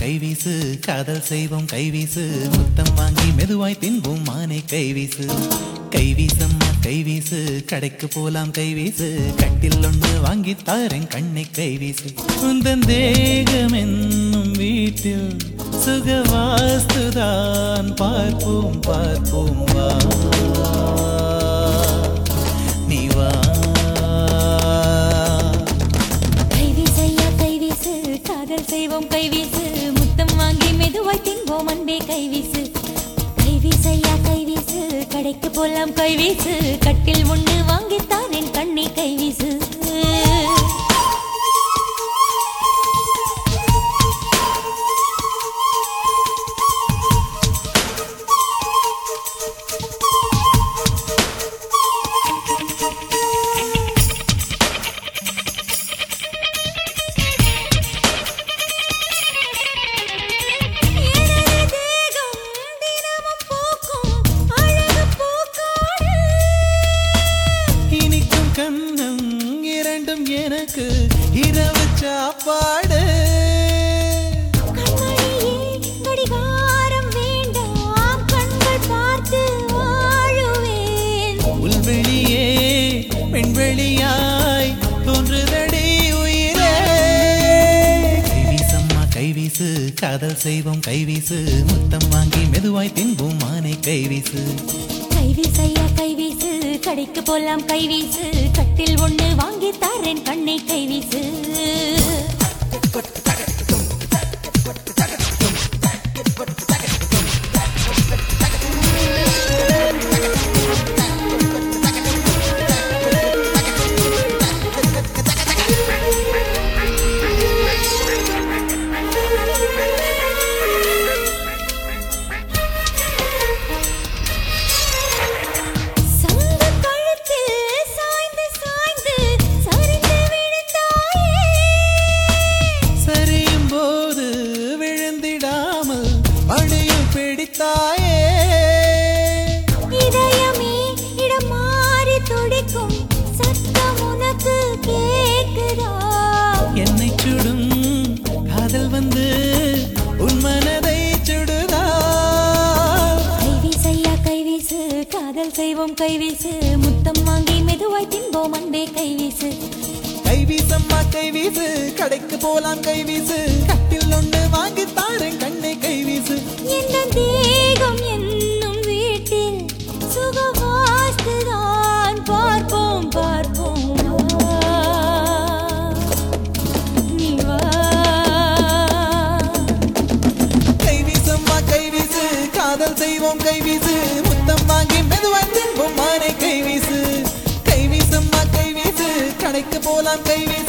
கைவீசு காதல் செய்வோம் கைவீசு முத்தம் வாங்கி மெதுவாய் தின்போம் மானை கைவீசு கைவீசம்மா கைவீசு கடைக்கு போலாம் கைவீசு கட்டில் ஒன்று வாங்கி தாரேன் கண்ணை கைவீசு உந்தன் தேகம் என்னும் வீட்டில் சுகவாஸ்துதான் பார்ப்போம் பார்ப்போம் வா நீ வா கைவீசையா கைவீசு காதல் செய்வோம் கைவீசு முத்தம் வாங்கி மெதுவாய் தின்போம் அன்பே கைவீசு கைவீசையா கைவீசு கடைக்கு போலாம் கைவீசு கட்டில் ஒண்ணு வாங்கித்தான் என் கண்ணை கைவீசு எனது தேகம் தினமும் பூக்கும் அழகு பூக்காடு. இனிக்கும் கண்ணம் இரண்டும் எனக்கு இரவு சாப்பாடு கண்மணியே, கடிகாரம் வேண்டாம் கண்கள் பார்த்து வாழுவேன் உள்வெளியே பெண்வெளியாய் தோன்றுதடி உயிரே கைவீசம்மா கைவீசு காதல் செய்வோம் கைவீசு முத்தம் வாங்கி மெதுவாய் தின்போம் மானை கைவீசு கைவீசையா கைவீசு கடைக்கு போலாம் கைவீசு கட்டில் ஒண்ணு வாங்கி தாரேன் கண்ணை கைவீசு சங்கு கழுத்தில் சாய்ந்து சாய்ந்து சரிந்து விழுந்தாயே சரியும் போது விழுந்திடாமல் மழையும் பிடித்தாயே இதயமே இடம் மாறி துடிக்கும் சத்தம் உனக்கு கேக்குதா என்னை சுடும் காதல் வந்து உன் மனதை சுடுதா கைவீசையா கைவீசு காதல் செய்வோம் கைவீசு முத்தம் வாங்கி மெதுவாய் தின்போம் அன்பே கைவீசு கைவீசம்மா கைவீசு கடைக்கு போலாம் கைவீசு கட்டில் ஒண்ணு வாங்கி தாரேன் கண்ணை கைவீசு என்ன தேகம் என்னும் வீட்டில் சுகவாஸ்துதான் பார்ப்போம் பார்ப்போம் வா. நீ வா கைவீசம்மா கைவீசு காதல் செய்வோம் கைவீசு முத்தம் வாங்கி மெதுவாய் தின்போம் மானை கைவீசு கைவீசம்மா கைவீசு கடைக்கு போலாம் கைவீசு